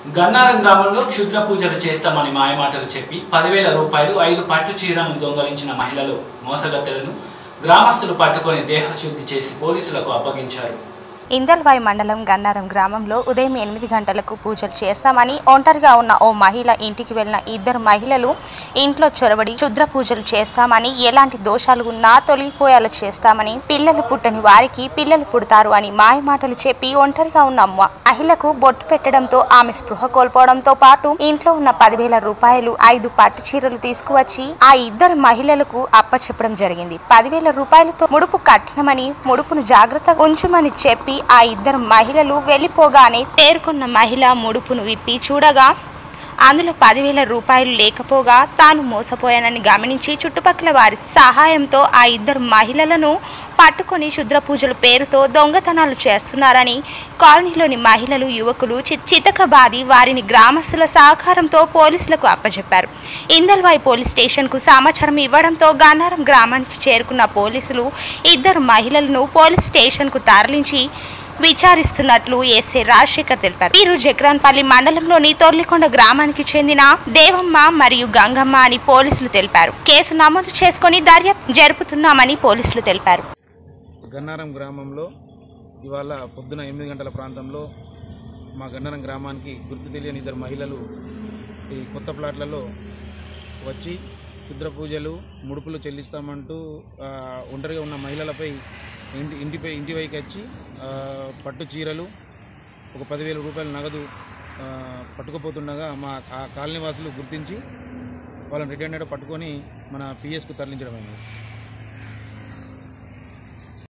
గన్నారం గ్రామంలో క్షుద్ర పూజలు చేస్తామని మాయమాటలు చెప్పి పదివేల రూపాయలు ఐదు పట్టు చీరను దొంగలించిన మహిళలు మోసగత్తెలను గ్రామస్తులు పట్టుకొని దేహశుద్ధి చేసి పోలీసులకు అప్పగించారు ఇందల్వాయి మండలం గన్నారం గ్రామంలో ఉదయం ఎనిమిది గంటలకు పూజలు చేస్తామని ఒంటరిగా ఉన్న ఓ మహిళ ఇంటికి వెళ్లిన ఇద్దరు మహిళలు ఇంట్లో చొరబడి క్షుద్ర పూజలు చేస్తామని ఎలాంటి దోషాలు ఉన్నా తొలగిపోయేలా చేస్తామని పిల్లలు పుట్టని వారికి పిల్లలు పుడతారు అని మాయమాటలు చెప్పి ఒంటరిగా ఉన్న మ- మహిళకు బొట్టు పెట్టడంతో ఆమె స్పృహ కోల్పోవడంతో పాటు ఇంట్లో ఉన్న పదివేల రూపాయలు ఐదు పట్టు చీరలు తీసుకువచ్చి ఆ ఇద్దరు మహిళలకు అప్పచెప్పడం జరిగింది పదివేల రూపాయలతో ముడుపు కట్టినమని ముడుపును జాగ్రత్తగా ఉంచుమని చెప్పి ఆ ఇద్దరు మహిళలు వెళ్ళిపోగానే తేరుకున్న మహిళ ముడుపును విప్పి చూడగా అందులో పదివేల రూపాయలు లేకపోగా తాను మోసపోయానని గమనించి చుట్టుపక్కల వారి సహాయంతో ఆ ఇద్దరు మహిళలను పట్టుకొని శుద్ర పూజల పేరుతో దొంగతనాలు చేస్తున్నారని కాలనీలోని మహిళలు యువకులు చి- చితకబాది వారిని గ్రామస్తుల సహకారంతో పోలీసులకు అప్పచెప్పారు ఇందల్వాయి పోలీస్ స్టేషన్కు సమాచారం ఇవ్వడంతో గన్నారం గ్రామానికి చేరుకున్న పోలీసులు ఇద్దరు మహిళలను పోలీస్ స్టేషన్కు తరలించి విచారిస్తున్నట్లు ఎస్ఏ రాజశేఖర్ తెలిపారు వీరు జగ్రాన్పల్లి మండలంలోని తొర్లికొండ గ్రామానికి చెందిన దేవమ్మ మరియు గంగమ్మ అని పోలీసులు తెలిపారు కేసు నమోదు చేసుకుని దర్యాప్తు జరుపుతున్నామని పోలీసులు తెలిపారు గన్నారం గ్రామంలో ఇవాళ పొద్దున ఎనిమిది గంటల ప్రాంతంలో మా గన్నారం గ్రామానికి గుర్తు తెలియని ఇద్దరు మహిళలు ఈ కొత్త ప్లాట్లలో వచ్చి క్షుద్ర పూజలు ముడుపులు చెల్లిస్తామంటూ ఆ, ఒంటరిగా ఉన్న మహిళలపై ఇంటి ఇంటిపై ఇంటి వైకి వచ్చి ఆ, పట్టు చీరలు ఒక పదివేల రూపాయల నగదు ఆ, పట్టుకుపోతుండగా మా ఆ కాలనీ వాసులు గుర్తించి వాళ్ళని రిటర్న్ పట్టుకొని మన పిఎస్కు తరలించడం అయింది